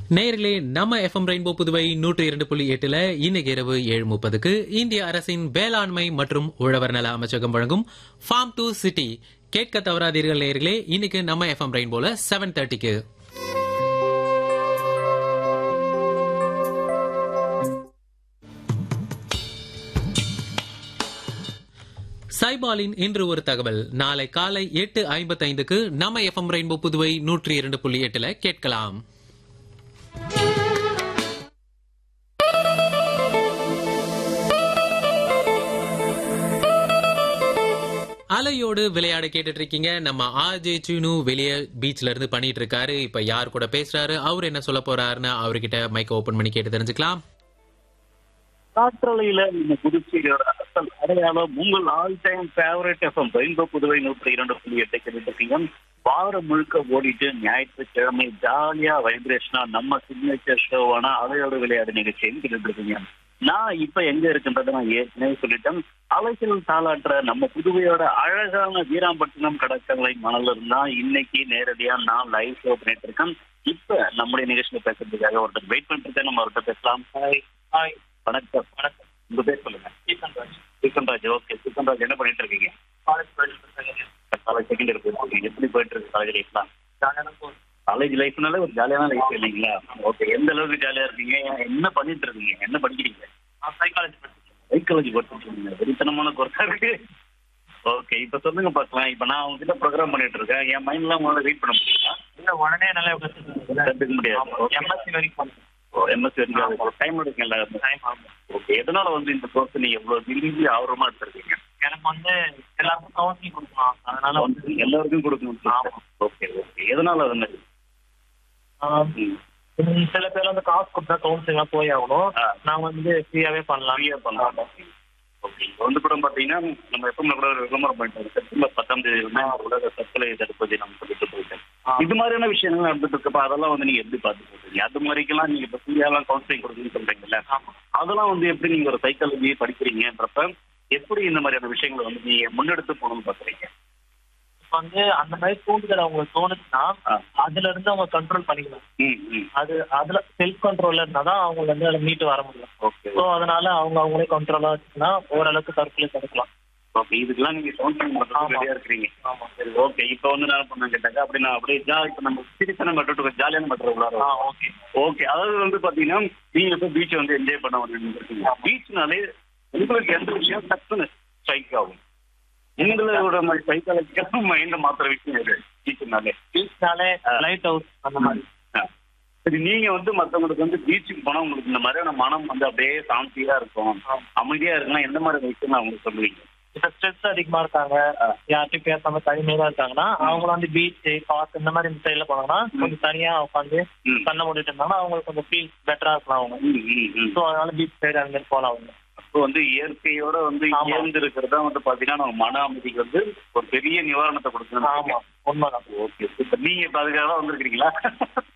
நேயர்களே நம்ம FM rainbow Puduvai நூற்றி இரண்டு புள்ளி எட்டுல இன்னைக்கு இரவு ஏழு முப்பதுக்கு இந்திய அரசின் வேளாண்மை மற்றும் உழவர் நல அமைச்சகம் வழங்கும் ஃபார்ம் டு சிட்டி கேட்க தவறாதீர்கள் நேயர்களே இன்னைக்கு நம்ம எஃப்எம் ரெயின்போல செவன் தேர்ட்டிக்கு சைபாலின் இன்று ஒரு தகவல் நாளை காலை எட்டு ஐம்பத்தைந்துக்கு நம்ம எஃப்எம் ரெயின்போ புதுவை நூற்றி இரண்டு புள்ளி எட்டுல கேட்கலாம் அலையோடு விளையாட கேட்டுட்டு இருக்கீங்க நம்ம ஆர்ஜே சீனு வெளியே பீச்ல இருந்து பண்ணிட்டு இருக்காரு இப்ப யார் கூட பேசுறாரு அவர் என்ன சொல்ல போறாருன்னு அவர்கிட்ட மைக்க ஓபன் பண்ணி கேட்டு தெரிஞ்சுக்கலாம் காற்றலையில இந்த புதுச்சேரியோட அசல் அடையாளம் உங்கள் all time favourite FM rainbow Puduvai நூற்றி இரண்டு புள்ளி எட்டு கேட்டுருக்கீங்க வாரம் முழுக்க ஓடிட்டு ஞாயிற்றுக்கிழமை ஜாலியா வைப்ரேஷனா நம்ம சிக்னேச்சர் ஷோவான அலையோட விளையாடு நிகழ்ச்சின்னு கேட்டுட்டு இருக்கீங்க நான் இப்ப எங்க இருக்குன்றதை நான் ஏற்கனவே சொல்லிட்டேன் அலைகள் தாளாற்ற நம்ம புதுவையோட அழகான வீராம்பட்டினம் கடற்கரை மணல் இருந்தா இன்னைக்கு நேரடியா நான் லைவ் ஷோ பண்ணிட்டு இருக்கேன் இப்ப நம்முடைய நிகழ்ச்சியில பேசுறதுக்காக ஒருத்தர் வெயிட் பண்ணிட்டு இருக்கேன் நம்ம ஒருத்தர் பேசலாம் ஹாய் ஹாய் வணக்கம் வணக்கம் உங்க பேர் சொல்லுங்க சீசன்ராஜ் சீசன்ராஜ் ஓகே சீசன்ராஜ் என்ன பண்ணிட்டு இருக்கீங்க காலேஜ் காலேஜ் செகண்ட் இயர் போயிட்டு இருக்கீங்க எப்படி போயிட்டு இருக்கு காலேஜ் லைஃப்லாம் காலேஜ் லைஃப்னால ஒரு ஜாலியான லைஃப் இல்லைங்களா ஓகே எந்த அளவுக்கு ஜாலியா இருக்கீங்க என்ன பண்ணிட்டு இருக்கீங்க என்ன படிக்கிறீங்க சைக்காலஜி சைக்காலஜி படிச்சுட்டு இருக்கீங்க வெறித்தனமான கோர்ஸா இருக்கு ஓகே இப்ப சொல்லுங்க பார்க்கலாம் இப்ப நான் உங்ககிட்ட ப்ரோக்ராம் பண்ணிட்டு இருக்கேன் என் மைண்ட்லாம் உங்களால ரீட் பண்ண முடியுமா இல்ல உடனே நல்லா கத்துக்க முடியாது எம்எஸ்சி வரைக்கும் எம்எஸ்சி வரைக்கும் டைம் எடுக்கல டைம் ஆகும் ஓகே எதனால வந்து இந்த கோர்ஸ் நீங்க எவ்வளவு விரும்பி ஆர்வமா எடுத்திருக்கீங்க எனக்கு வந்து எல்லாருக்கும் கவுன்சிலிங் கொடுக்கலாம் அதனால வந்து எல்லாருக்கும் கொடுக்கணும் ஆமா. ஓகே ஓகே எதனால அது மாதிரி ஆஹ், ம், சில பேர் வந்து காசு கொடுத்தா கவுன்சிலிங் போய் ஆகணும் ஆ. நான் வந்து ஃப்ரீயாவே பண்ணலாம் ஃப்ரீயா பண்ணலாம் ஓகே இப்போ வந்து கூட பாத்தீங்கன்னா நம்ம எப்பவுமே கூட ஒரு விளம்பரம் பண்ணிட்டோம் செப்டம்பர் பத்தாம் தேதி வந்து உலக தற்கொலை தடுப்பதை நம்ம சொல்லிட்டு போயிட்டோம் ஆ. இது மாதிரியான விஷயங்கள் நடந்துட்டு இருக்கப்ப அதெல்லாம் வந்து நீங்க எப்படி பார்த்து போறீங்க அது மாதிரிக்கெல்லாம் நீங்க இப்போ ஃப்ரீயாலாம் கவுன்சிலிங் கொடுக்குன்னு சொல்றீங்கல்ல ஆமா அதெல்லாம் வந்து எப்படி நீங்க ஒரு சைக்காலஜி படிக்கிறீங்கன்றப்ப எப்படி இந்த மாதிரியான விஷயங்களை வந்து நீங்க முன்னெடுத்து போகணும்னு பாக்குறீங்க இப்ப வந்து அந்த மாதிரி தூண்டுதல் அவங்களுக்கு தோணுச்சுன்னா ஆ. அதுல இருந்து அவங்க கண்ட்ரோல் பண்ணிக்கணும் ம் ம் அது அதுல செல்ஃப் கண்ட்ரோல்ல இருந்தாதான் அவங்க வந்து அதுல மீட்டு வர முடியும் ஓகே ஸோ அதனால அவங்க அவங்களே கண்ட்ரோலா வச்சுன்னா ஓரளவுக்கு தற்கொலை தடுக்கலாம் ஓகே இதுக்கெல்லாம் நீங்க கவுன்சிலிங் பண்றதுக்கு ஆமா. ரெடியா இருக்கிறீங்க ஆமா சரி ஓகே இப்போ வந்து நான் பண்ண கேட்டாக்கா அப்படி நான் அப்படியே ஜா இப்போ நம்ம சிரிச்சனை மட்டும் ஜாலியான மட்டும் ஆ உள்ளார ஓகே ஓகே அதாவது வந்து பாத்தீங்கன்னா நீங்க இப்போ பீச் வந்து என்ஜாய் பண்ண வந்துருக்கீங்க ஆமா. பீச்னாலே உங்களுக்கு எந்த விஷயம் டக்குன்னு ஸ்ட்ரைக் ஆகும் உங்களோட சைக்காலஜிக்கல் மைண்ட மாத்துற விஷயம் இது பீச்னாலே பீச்னாலே லைட் ஹவுஸ் அந்த மாதிரி ஆ. சரி நீங்க வந்து மத்தவங்களுக்கு வந்து பீச்சுக்கு போனா உங்களுக்கு இந்த மாதிரியான மனம் வந்து அப்படியே சாந்தியா இருக்கும் ஆமா. அமைதியா இருக்குன்னா எந்த மாதிரி விஷயம் உங்களுக்கு சொல்லுவீங்க இப்ப ஸ்ட்ரெஸ் அதிகமா இருக்காங்க யார்கிட்டயும் பேசாம தனிமையா இருக்காங்கன்னா அவங்க வந்து பீச் பார்க் இந்த மாதிரி இந்த சைட்ல போனாங்கன்னா கொஞ்சம் தனியா உட்காந்து ம். கண்ணை மூடிட்டு இருந்தாங்கன்னா அவங்களுக்கு கொஞ்சம் ஃபீல் பெட்டரா இருக்கலாம் அவங்க ம், ம், ம். ஸோ அதனால பீச் சைடு அந்த மாதிரி போகலாம் அவங்க அப்போ வந்து இயற்கையோட வந்து ஆமா. இயர்ந்து இருக்கிறதா வந்து பாத்தீங்கன்னா நம்ம மன அமைதிக்கு வந்து ஒரு பெரிய நிவாரணத்தை கொடுக்கணும் ஆமா உண்மைதான் ஓகே சூப்பர் நீங்க இப்ப அதுக்காக தான் வந்திருக்கீங்களா